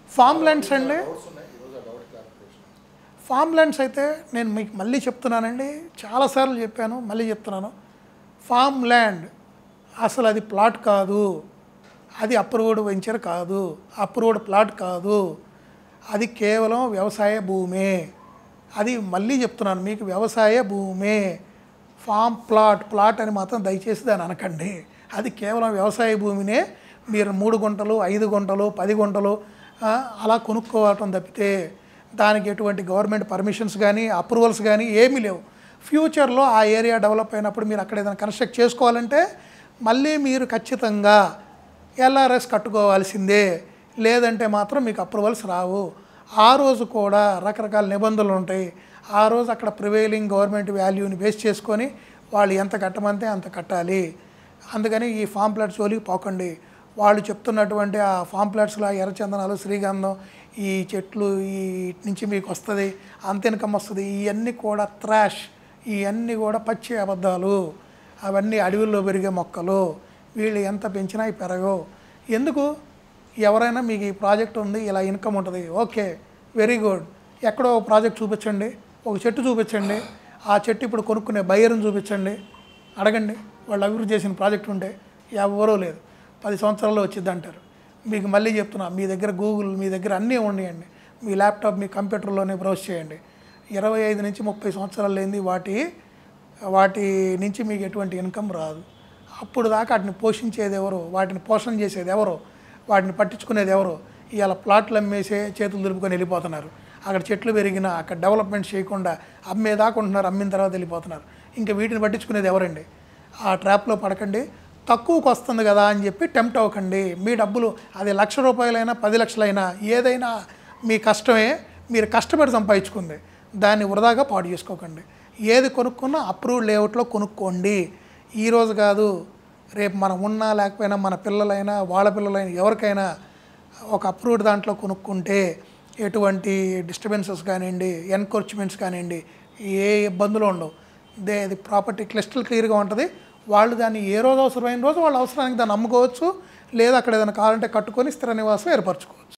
form lands అండి doubts ఉన్నాయి ఈరోజు ఆ డౌట్ క్లారిఫికేషన్ ఫామ్ ల్యాండ్స్ అయితే నేను మీకు మళ్ళీ చెప్తున్నానండి చాలాసార్లు చెప్పాను మళ్ళీ చెప్తున్నాను ఫామ్ ల్యాండ్ అసలు అది ప్లాట్ కాదు అది అప్రూవ్డ్ వెంచర్ కాదు అప్రూవ్డ్ ప్లాట్ కాదు అది కేవలం వ్యవసాయ భూమే అది మళ్ళీ చెప్తున్నాను మీకు వ్యవసాయ భూమే ఫామ్ ప్లాట్ ప్లాట్ అని మాత్రం దయచేసి దాన్ని అనకండి అది కేవలం వ్యవసాయ భూమినే మీరు మూడు గుంటలు ఐదు గుంటలు పది గుంటలు ఆ, అలా కొనుక్కోవటం తప్పితే దానికి ఎటువంటి గవర్నమెంట్ పర్మిషన్స్ కానీ అప్రూవల్స్ కానీ ఏమీ లేవు ఫ్యూచర్లో ఆ ఏరియా డెవలప్ అయినప్పుడు మీరు అక్కడ ఏదైనా కన్స్ట్రక్ట్ చేసుకోవాలంటే మళ్ళీ మీరు ఖచ్చితంగా ఎల్ఆర్ఎస్ కట్టుకోవాల్సిందే లేదంటే మాత్రం మీకు అప్రూవల్స్ రావు ఆ రోజు కూడా రకరకాల నిబంధనలు ఉంటాయి ఆ రోజు అక్కడ ప్రివైలింగ్ గవర్నమెంట్ వాల్యూని బేస్ చేసుకొని వాళ్ళు ఎంత కట్టమంటే అంత కట్టాలి అందుకని ఈ ఫామ్ ప్లాట్ జోలికి పోకండి వాళ్ళు చెప్తున్నటువంటి ఆ ఫామ్ ప్లాట్స్లో ఆ ఎర్రచందనాలు శ్రీగంధం ఈ చెట్లు ఈ ఇటు నుంచి మీకు వస్తుంది అంత ఇన్కమ్ వస్తుంది ఇవన్నీ కూడా త్రాష్ ఇవన్నీ కూడా పచ్చి అబద్ధాలు అవన్నీ అడవుల్లో పెరిగే మొక్కలు వీళ్ళు ఎంత పెంచినా అవి పెరగవు ఎందుకు ఎవరైనా మీకు ఈ ప్రాజెక్ట్ ఉంది ఇలా ఇన్కమ్ ఉంటుంది ఓకే వెరీ గుడ్ ఎక్కడో ఒక ప్రాజెక్ట్ చూపించండి ఒక చెట్టు చూపించండి ఆ చెట్టు ఇప్పుడు కొనుక్కునే బయ్యర్ని చూపించండి అడగండి వాళ్ళు అభివృద్ధి చేసిన ప్రాజెక్ట్ ఉంటే ఎవరూ లేదు పది సంవత్సరాల్లో వచ్చింది అంటారు మీకు మళ్ళీ చెప్తున్నా మీ దగ్గర గూగుల్ మీ దగ్గర అన్నీ ఉన్నాయండి మీ ల్యాప్టాప్ మీ కంప్యూటర్లోనే బ్రౌజ్ చేయండి ఇరవై ఐదు నుంచి ముప్పై సంవత్సరాలు లేనిది వాటి వాటి నుంచి మీకు ఎటువంటి ఇన్కమ్ రాదు అప్పుడు దాకా వాటిని పోషించేది ఎవరు వాటిని పోషణ చేసేది ఎవరు వాటిని పట్టించుకునేది ఎవరు ఇవాళ ప్లాట్లు అమ్మేసే చేతులు దులుపుకొని వెళ్ళిపోతున్నారు అక్కడ చెట్లు పెరిగినా అక్కడ డెవలప్మెంట్ చేయకుండా అమ్మేదాకా ఉంటున్నారు అమ్మిన తర్వాత వెళ్ళిపోతున్నారు ఇంకా వీటిని పట్టించుకునేది ఎవరండి ఆ ట్రాప్లో పడకండి తక్కువకు వస్తుంది కదా అని చెప్పి టెంప్ట్ అవ్వకండి మీ డబ్బులు అది లక్ష రూపాయలైనా పది లక్షలైనా ఏదైనా మీ కష్టమే మీరు కష్టపడి సంపాదించుకుంది దాన్ని వృధాగా పాడు చేసుకోకండి ఏది కొనుక్కున్నా అప్రూవ్డ్ లేఅవుట్లో కొనుక్కోండి ఈరోజు కాదు రేపు మనం ఉన్నా లేకపోయినా మన పిల్లలైనా వాళ్ళ పిల్లలైనా ఎవరికైనా ఒక అప్రూవ్డ్ దాంట్లో కొనుక్కుంటే ఎటువంటి డిస్టర్బెన్సెస్ కానివ్వండి ఎన్క్రోచ్మెంట్స్ కానివ్వండి ఏ ఇబ్బందులు ఉండవు దే అది ప్రాపర్టీ క్లిస్టల్ క్లియర్గా ఉంటుంది వాళ్ళు దాన్ని ఏ రోజు అవసరమైన రోజు వాళ్ళ అవసరానికి దాన్ని అమ్ముకోవచ్చు లేదా అక్కడ ఏదైనా కావాలంటే కట్టుకొని స్థిర నివాసం ఏర్పరచుకోవచ్చు